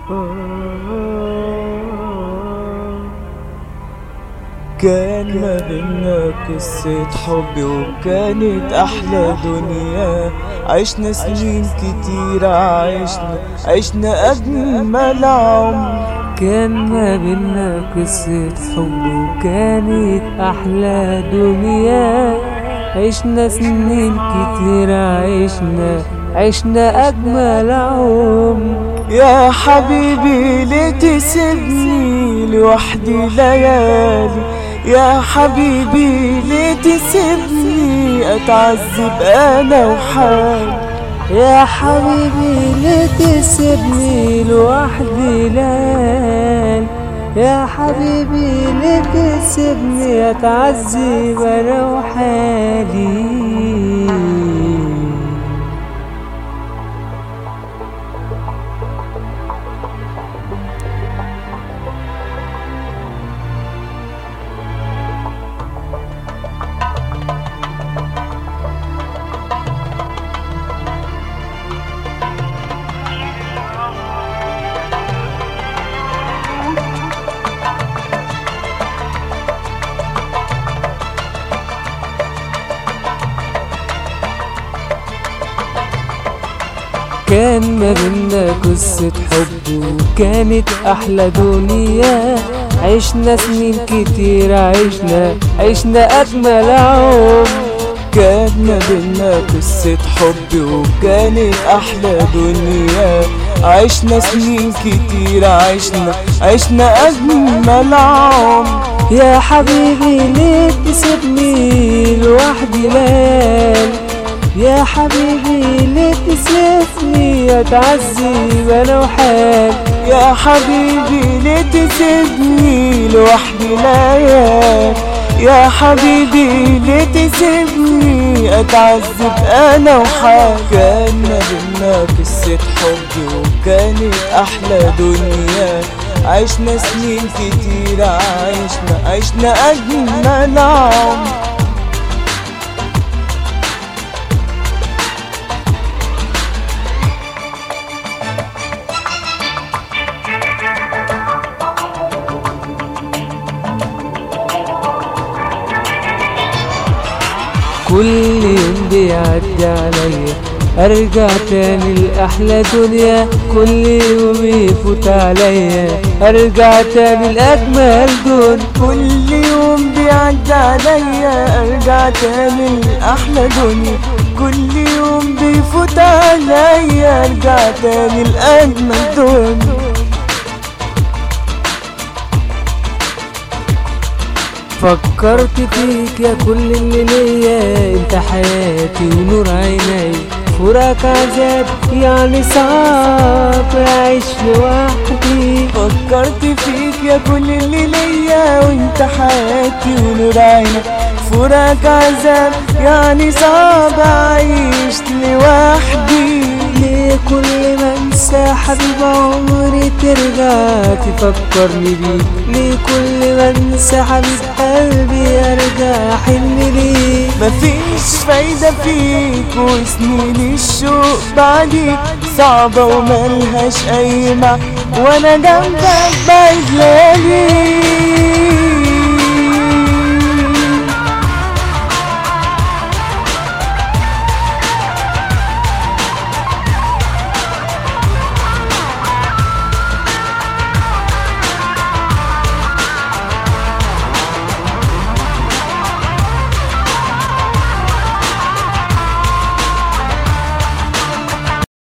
كان ما بينا قصة حب وكانت أحلى دنيا عشنا سنين كتيرة عشنا عشنا أجمل عمر كان ما بينا قصة حب وكانت أحلى دنيا عشنا سنين كتير عشنا عشنا أجمل عمر يا حبيبي ليه تسيبني لوحدي ليالي يا حبيبي ليه تسيبني أتعذب أنا وحالي يا حبيبي ليه تسيبني لوحدي ليالي يا حبيبي ليه تسيبني اتعذب انا وحالي كان ما بينا قصة حب وكانت أحلى دنيا عشنا سنين كتير عشنا عشنا أجمل عمر كان ما بينا قصة حب وكانت أحلى دنيا عشنا سنين كتير عشنا عشنا أجمل عمر يا حبيبي ليه تسيبني لوحدي ليالي يا حبيبي ليه تسيبني اتعذب انا وحالي يا حبيبي ليه تسيبني لوحدي ليالي يا حبيبي ليه تسيبني اتعذب انا وحالي كان ما بينا قصة حب وكانت احلى دنيا عشنا سنين كتير عشنا عشنا اجمل عمر كل يوم بيعدي عليا ارجع تاني لاحلى دنيا كل يوم يفوت عليا ارجع تاني لاجمل دنيا كل يوم بيعدي عليا ارجع تاني لاحلى دنيا كل يوم بيفوت عليا ارجع تاني لاجمل دنيا فكرت فيك يا كل اللي ليا انت حياتي ونور عيني فراق عذاب يعني صعب اعيش لوحدي فكرت فيك يا كل اللي ليا وانت حياتي ونور عيني فراق عذاب يعني صعب اعيش لوحدي ليه كل ما انسى حبيب عمري ترجع تفكرني بيك ليه كل ما انسى حبيب قلبي ارجع احن ليك مفيش فايدة فيك وسنين الشوق بعديك صعبة وملهاش أي معنى وأنا جنبك بعيد ليالي